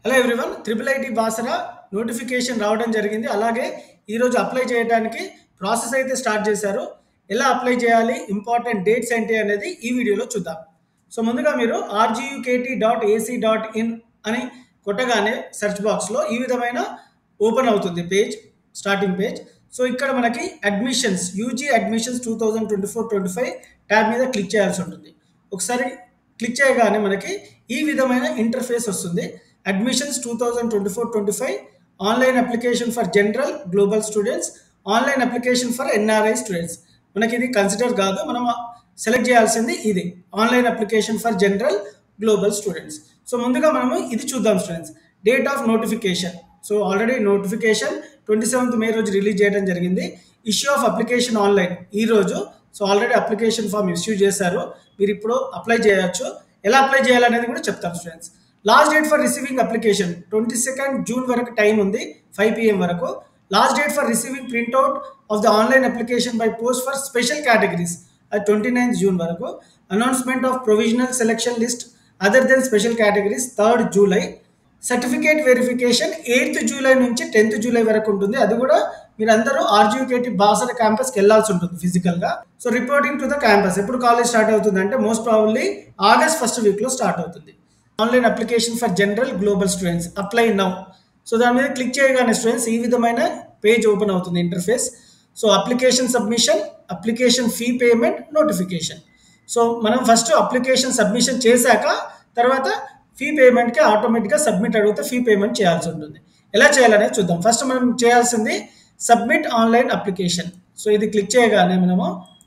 hello everyone triple IT Basara notification రావడం జరిగింది అలాగే ఈరోజు అప్లై చేయడానికి ప్రాసెస్ అయితే స్టార్ట్ చేశారు ఎలా అప్లై చేయాలి ఇంపార్టెంట్ డేట్స్ ఏంటి అనేది ఈ వీడియోలో చూద్దాం సో ముందుగా మీరు RGUKT dot AC dot in అని కొట్టగానే సెర్చ్ బాక్స్లో ఈ విధమైన ఓపెన్ అవుతుంది పేజ్ స్టార్టింగ్ పేజ్ సో ఇక్కడ మనకి admissions UG admissions two thousand twenty four twenty five tab మీద క్లిక్ చేయాల్సి ఉంటుంది ఒకసారి క్లిక్ చేయగానే మనకి ఈ విధమైన ఇంటర్ఫేస్ వస్తుంది admissions two thousand twenty four twenty five online application for general global students online application for NRI students మనకి ఇది కన్సిడర్ కాదు మనం సెలెక్ట్ చేయాల్సింది ఇది online application for general global students so ముందుగా మనము ఇది చూద్దాం students date of notification so already notification twenty seventh May రోజు రిలీజ్ చేయడం జరిగింది ఇష్యూ ఆఫ్ అప్లికేషన్ ఆన్లైన్ ఈ రోజు so already application form issue చేశారు మీరు ఇప్పుడు అప్లై చేయొచ్చు ఎలా అప్లై చేయాలనేది కూడా చెప్తాను students last date for receiving application twenty second June వరకు టైం ఉంది ఫైవ్ పిఎం వరకు last date for receiving printout of the online application by post for special categories అది ట్వంటీ నైన్త్ జూన్ వరకు announcement of provisional selection list other than special categories third July certificate verification eighth July నుంచి tenth July వరకు ఉంటుంది అది కూడా మీరందరూ ఆర్జీకేటి బాసర క్యాంపస్కి వెళ్ళాల్సి ఉంటుంది ఫిజికల్గా so reporting to the campus ఎప్పుడు కాలేజ్ స్టార్ట్ అవుతుంది అంటే మోస్ట్ ప్రాబబ్లీ ఆగస్ట్ ఫస్ట్ వీక్లో స్టార్ట్ అవుతుంది online application for general global students apply now so దాని మీద క్లిక్ చేయగానే స్టూడెంట్స్ ఈ విధమైన పేజ్ ఓపెన్ అవుతుంది interface so application submission application fee payment notification so మనం ఫస్ట్ అప్లికేషన్ సబ్మిషన్ చేశాక తర్వాత ఫీ పేమెంట్కి ఆటోమేటిక్గా సబ్మిట్ అడిగితే ఫీ పేమెంట్ చేయాల్సి ఉంటుంది ఎలా చేయాలనేది చూద్దాం ఫస్ట్ మనం చేయాల్సింది సబ్మిట్ ఆన్లైన్ అప్లికేషన్ సో ఇది క్లిక్ చేయగానే మనము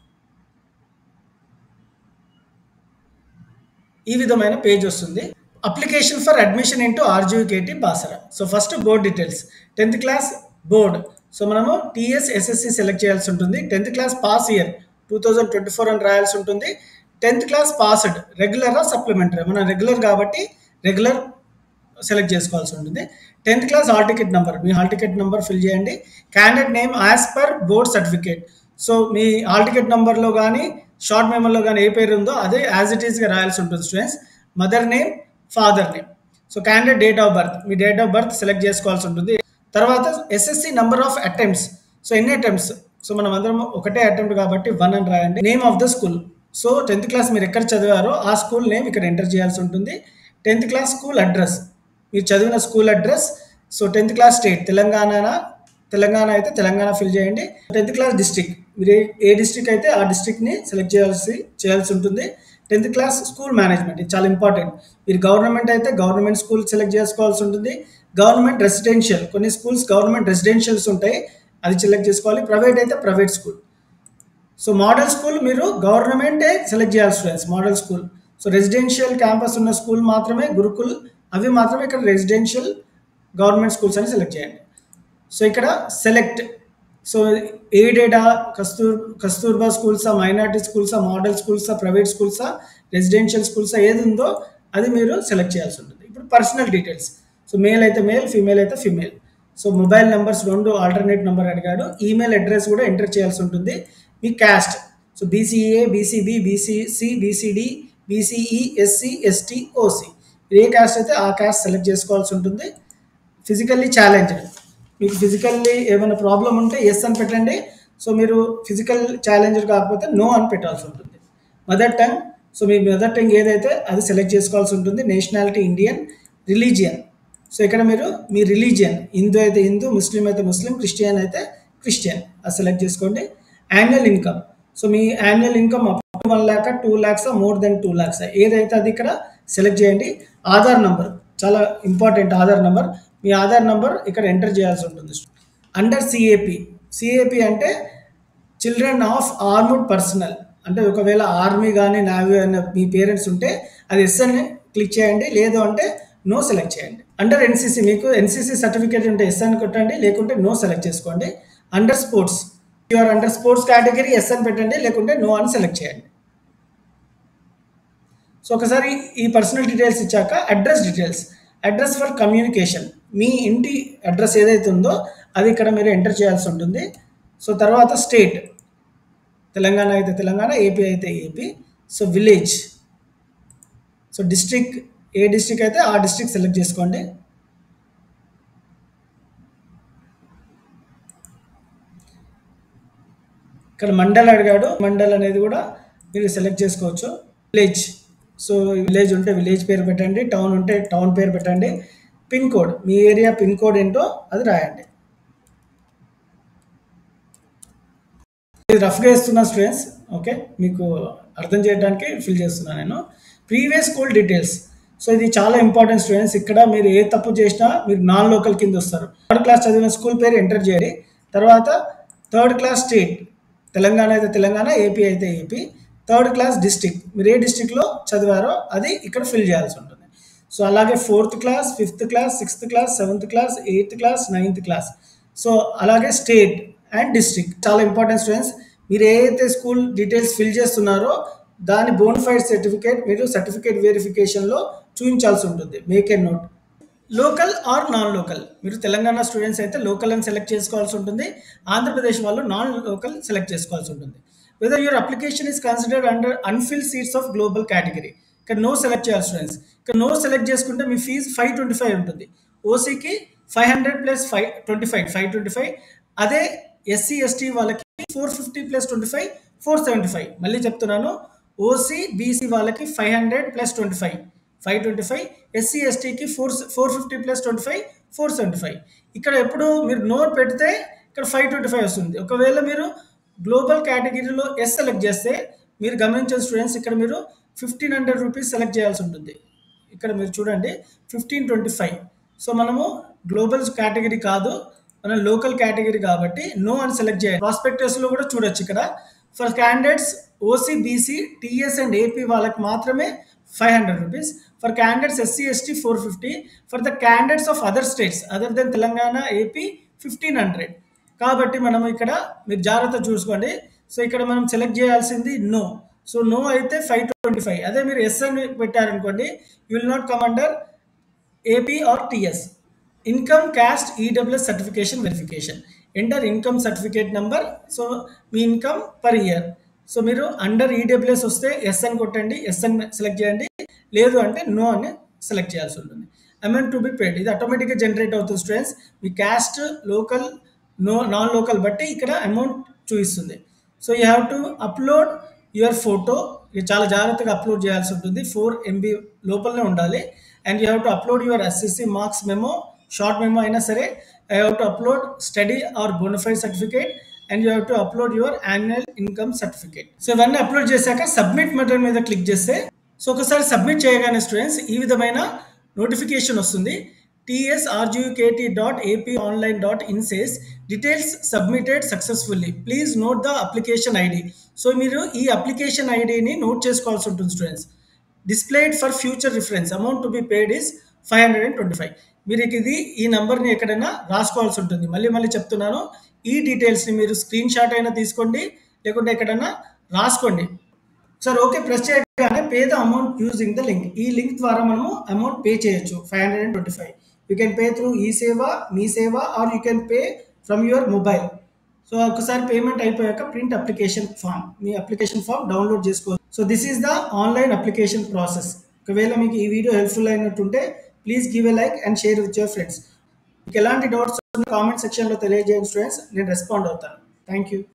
ఈ విధమైన పేజ్ వస్తుంది application for admission into RGKT Basara so first board details tenth class board so మనము టీఎస్ ఎస్ఎస్సి సెలెక్ట్ చేయాల్సి ఉంటుంది tenth class pass year two thousand twenty four అని రాయాల్సి ఉంటుంది టెన్త్ క్లాస్ పాస్డ్ రెగ్యులరా సప్లిమెంటరీ మనం రెగ్యులర్ కాబట్టి రెగ్యులర్ సెలెక్ట్ చేసుకోవాల్సి ఉంటుంది tenth class hall ticket number మీ హాల్ టికెట్ నెంబర్ ఫిల్ చేయండి candidate name as per board certificate so మీ హాల్ టికెట్ నెంబర్లో కానీ షార్ట్ మెమోలో కానీ ఏ పేరు ఉందో అదే యాజ్ ఇట్ ఈస్గా రాయాల్సి ఉంటుంది students mother name father name so candidate date of birth మీ డేట్ ఆఫ్ బర్త్ సెలెక్ట్ చేసుకోవాల్సి ఉంటుంది తర్వాత SSC number of attempts so ఎన్ని అటెంప్ట్స్ సో మనం అందరం ఒకటే అటెంప్ట్ కాబట్టి వన్ అని రాయండి name of the school so tenth class మీరు ఎక్కడ చదివారో ఆ స్కూల్ నేమ్ ఇక్కడ ఎంటర్ చేయాల్సి ఉంటుంది టెన్త్ క్లాస్ స్కూల్ అడ్రస్ మీరు చదివిన school address so tenth class state Telangana Telangana అయితే తెలంగాణ ఫిల్ చేయండి టెన్త్ క్లాస్ డిస్టిక్ మీరు ఏ- ఏ డిస్టిక్ అయితే ఆ డిస్టిక్ని సెలెక్ట్ చేయాల్సి చేయాల్సి ఉంటుంది టెన్త్ క్లాస్ స్కూల్ మేనేజ్మెంట్ ఇది చాలా ఇంపార్టెంట్ మీరు గవర్నమెంట్ అయితే గవర్నమెంట్ స్కూల్ సెలెక్ట్ చేసుకోవాల్సి ఉంటుంది గవర్నమెంట్ రెసిడెన్షియల్ కొన్ని స్కూల్స్ గవర్నమెంట్ రెసిడెన్షియల్స్ ఉంటాయి అది సెలెక్ట్ చేసుకోవాలి ప్రైవేట్ అయితే private school so model school మీరు గవర్నమెంటే సెలెక్ట్ చేయాలి students model school so residential campus ఉన్న స్కూల్ మాత్రమే గురుకుల్ అవి మాత్రమే ఇక్కడ రెసిడెన్షియల్ గవర్నమెంట్ స్కూల్స్ అని సెలెక్ట్ చేయండి సో ఇక్కడ సెలెక్ట్ సో ఎయిడెడా కస్తూర్ కస్తూర్బా స్కూల్సా మైనార్టీ స్కూల్సా మోడల్ స్కూల్సా ప్రైవేట్ స్కూల్సా రెసిడెన్షియల్ స్కూల్సా ఏది ఉందో అది మీరు సెలెక్ట్ చేయాల్సి ఉంటుంది ఇప్పుడు పర్సనల్ డీటెయిల్స్ సో మేల్ అయితే మేల్ ఫీమేల్ అయితే ఫీమేల్ సో మొబైల్ నెంబర్స్ రెండు ఆల్టర్నేట్ నెంబర్ అడిగాడు ఈమెయిల్ అడ్రస్ కూడా ఎంటర్ చేయాల్సి ఉంటుంది మీ caste so BCA BCB BCC BCD BCE SC ST OC ఏ క్యాస్ట్ అయితే ఆ క్యాస్ట్ సెలెక్ట్ చేసుకోవాల్సి ఉంటుంది ఫిజికల్లీ ఛాలెంజ్డ్ మీకు ఫిజికల్లీ ఏమైనా ప్రాబ్లం ఉంటే ఎస్ అని పెట్టండి సో మీరు ఫిజికల్ ఛాలెంజ్డ్ కాకపోతే నో అని పెట్టాల్సి ఉంటుంది మదర్ టంగ్ సో మీ మదర్ టంగ్ ఏదైతే అది సెలెక్ట్ చేసుకోవాల్సి ఉంటుంది నేషనాలిటీ ఇండియన్ రిలీజియన్ సో ఇక్కడ మీరు మీ రిలీజియన్ హిందూ అయితే హిందూ ముస్లిం అయితే ముస్లిం క్రిస్టియన్ అయితే క్రిస్టియన్ అది సెలెక్ట్ చేసుకోండి యాన్యువల్ ఇన్కమ్ సో మీ annual income one lakh two lakhs more than two lakhs ఏదైతే అది ఇక్కడ సెలెక్ట్ చేయండి ఆధార్ నంబర్ చాలా ఇంపార్టెంట్ ఆధార్ నంబర్ మీ ఆధార్ నంబర్ ఇక్కడ ఎంటర్ చేయాల్సి ఉంటుంది అండర్ సిఏపి సిఏపి అంటే చిల్డ్రన్ ఆఫ్ ఆర్మ్డ్ పర్సనల్ అంటే ఒకవేళ ఆర్మీ కానీ నావీ అనే మీ పేరెంట్స్ ఉంటే అది ఎస్ అని క్లిక్ చేయండి లేదు అంటే నో సెలెక్ట్ చేయండి అండర్ ఎన్సీసీ మీకు ఎన్సీసీ సర్టిఫికేట్ ఉంటే ఎస్ అని కొట్టండి లేకుంటే నో సెలెక్ట్ చేసుకోండి under sports you are under sports category yes అని పెట్టండి లేకుంటే నో అని సెలెక్ట్ చేయండి సో ఒకసారి ఈ పర్సనల్ డీటెయిల్స్ ఇచ్చాక address details address for communication మీ ఇంటి అడ్రస్ ఏదైతే ఉందో అది ఇక్కడ మీరు ఎంటర్ చేయాల్సి ఉంటుంది సో తర్వాత స్టేట్ తెలంగాణ అయితే తెలంగాణ ఏపీ అయితే AP so village so district ఏ డిస్ట్రిక్ట్ అయితే ఆ డిస్ట్రిక్ట్ సెలెక్ట్ చేసుకోండి ఇక్కడ మండల్ అడిగాడు మండల్ అనేది కూడా మీరు సెలెక్ట్ చేసుకోవచ్చు విలేజ్ సో విలేజ్ ఉంటే విలేజ్ పేరు పెట్టండి టౌన్ ఉంటే టౌన్ పేరు పెట్టండి పిన్ కోడ్ మీ ఏరియా పిన్ కోడ్ ఏంటో అది రాయండి ఇది రఫ్గా ఇస్తున్నా స్టూడెంట్స్ ఓకే మీకు అర్థం చేయడానికి ఫిల్ చేస్తున్నాను నేను ప్రీవియస్ స్కూల్ డీటెయిల్స్ సో ఇది చాలా ఇంపార్టెంట్ స్టూడెంట్స్ ఇక్కడ మీరు ఏ తప్పు చేసినా మీరు నాన్ లోకల్ కింద వస్తారు థర్డ్ క్లాస్ చదివిన స్కూల్ పేరు ఎంటర్ చేయాలి తర్వాత థర్డ్ క్లాస్ స్టేట్ తెలంగాణ అయితే తెలంగాణ ఏపీ అయితే ఏపీ థర్డ్ క్లాస్ డిస్టిక్ మీరు ఏ డిస్టిక్లో చదివారో అది ఇక్కడ ఫిల్ చేయాల్సి ఉంటుంది సో అలాగే fourth class fifth class sixth class seventh class eighth class ninth class so అలాగే స్టేట్ అండ్ డిస్ట్రిక్ట్ చాలా ఇంపార్టెంట్ స్టూడెంట్స్ మీరు ఏ అయితే స్కూల్ డీటెయిల్స్ ఫిల్ చేస్తున్నారో దాని బోన్ఫైడ్ సర్టిఫికేట్ మీరు సర్టిఫికేట్ వెరిఫికేషన్లో చూపించాల్సి ఉంటుంది make a note local are non local మీరు Telangana students అయితే లోకల్ అని సెలెక్ట్ చేసుకోవాల్సి ఉంటుంది ఆంధ్రప్రదేశ్ వాళ్ళు నాన్ లోకల్ సెలెక్ట్ చేసుకోవాల్సి ఉంటుంది weather your application is considered under unfilled seats of global category ఇక్కడ నో సెలెక్ట్ చేయాలి స్టూడెంట్స్ ఇక్కడ నో సెలెక్ట్ చేసుకుంటే మీ ఫీజు ఫైవ్ ట్వంటీ ఫైవ్ ఉంటుంది ఓసీకి five hundred plus five twenty five five twenty five అదే ఎస్సీ ఎస్టీ వాళ్ళకి four fifty plus twenty five four seventy five మళ్ళీ చెప్తున్నాను ఓసీ బీసీ వాళ్ళకి five hundred plus twenty five five twenty five SC ఎస్టీకి four four fifty plus twenty five four seventy five ఇక్కడ ఎప్పుడు మీరు note పెడితే ఇక్కడ ఫైవ్ ట్వంటీ ఫైవ్ వస్తుంది ఒకవేళ మీరు గ్లోబల్ కేటగిరీలో ఎస్ సెలెక్ట్ చేస్తే మీరు గమనించిన స్టూడెంట్స్ ఇక్కడ మీరు ఫిఫ్టీన్ హండ్రెడ్ రూపీస్ సెలెక్ట్ చేయాల్సి ఉంటుంది ఇక్కడ మీరు చూడండి ఫిఫ్టీన్ ట్వంటీ ఫైవ్ సో మనము గ్లోబల్ కేటగిరీ కాదు మనం లోకల్ కేటగిరీ కాబట్టి నో అని సెలెక్ట్ చేయాలి ప్రాస్పెక్టస్లో కూడా చూడొచ్చు ఇక్కడ for candidates OC BC TS and AP వాళ్ళకి మాత్రమే five hundred rupees for candidates SC ST four fifty for the candidates of other states other than Telangana AP fifteen hundred కాబట్టి మనం ఇక్కడ మీరు జాగ్రత్త చూసుకోండి సో ఇక్కడ మనం సెలెక్ట్ చేయాల్సింది నో సో నో అయితే ఫైవ్ ట్వంటీ ఫైవ్ అదే మీరు ఎస్ అని పెట్టారనుకోండి you will not come under AP or TS income caste EWS certification verification enter income certificate number so మీ ఇన్కమ్ పర్ ఇయర్ సో మీరు అండర్ ఈడబ్ల్యూఎస్ వస్తే yes అని కొట్టండి ఎస్ అని సెలెక్ట్ చేయండి లేదు అంటే నో అని సెలెక్ట్ చేయాల్సి ఉంటుంది అమౌంట్ టు బి పేడ్ ఇది ఆటోమేటిక్గా జనరేట్ అవుతుంది స్టూడెంట్స్ మీ caste local no non local బట్టి ఇక్కడ అమౌంట్ చూపిస్తుంది so you have to upload your photo ఇది చాలా జాగ్రత్తగా అప్లోడ్ చేయాల్సి ఉంటుంది ఫోర్ ఎంబీ లోపలనే ఉండాలి and you have to upload your SSC marks memo short memo అయినా సరే I have to upload study or bonafide certificate and you have to upload your annual income certificate so ఇవన్నీ upload చేశాక submit button మీద click చేస్తే so ఒకసారి submit చేయగానే students ఈ విధమైన నోటిఫికేషన్ వస్తుంది TSRGKT dot AP online dot in says details submitted successfully please note the application ID so మీరు ఈ అప్లికేషన్ ఐడిని నోట్ చేసుకోవాల్సి ఉంటుంది students displayed for future reference amount to be paid is five hundred and twenty five మీరు ఇది ఈ నెంబర్ని ఎక్కడైనా రాసుకోవాల్సి ఉంటుంది మళ్ళీ మళ్ళీ చెప్తున్నాను ఈ డీటెయిల్స్ని మీరు స్క్రీన్ షాట్ అయినా తీసుకోండి లేకుంటే ఎక్కడైనా రాసుకోండి సార్ ఓకే ప్రెస్ చేయగానే pay the amount using the link ఈ లింక్ ద్వారా మనము అమౌంట్ పే చేయొచ్చు five hundred and twenty five you can pay through e Seva Mee Seva or you can pay from your mobile so ఒకసారి పేమెంట్ అయిపోయాక print application form మీ application form download చేసుకోవచ్చు so this is the online application process ఒకవేళ మీకు ఈ video helpful అయినట్టుంటే please give a like and share with your friends మీకు ఎలాంటి డౌట్స్ కామెంట్ సెక్షన్లో తెలియజేయండి స్టూడెంట్స్ నేను రెస్పాండ్ అవుతాను థ్యాంక్ యూ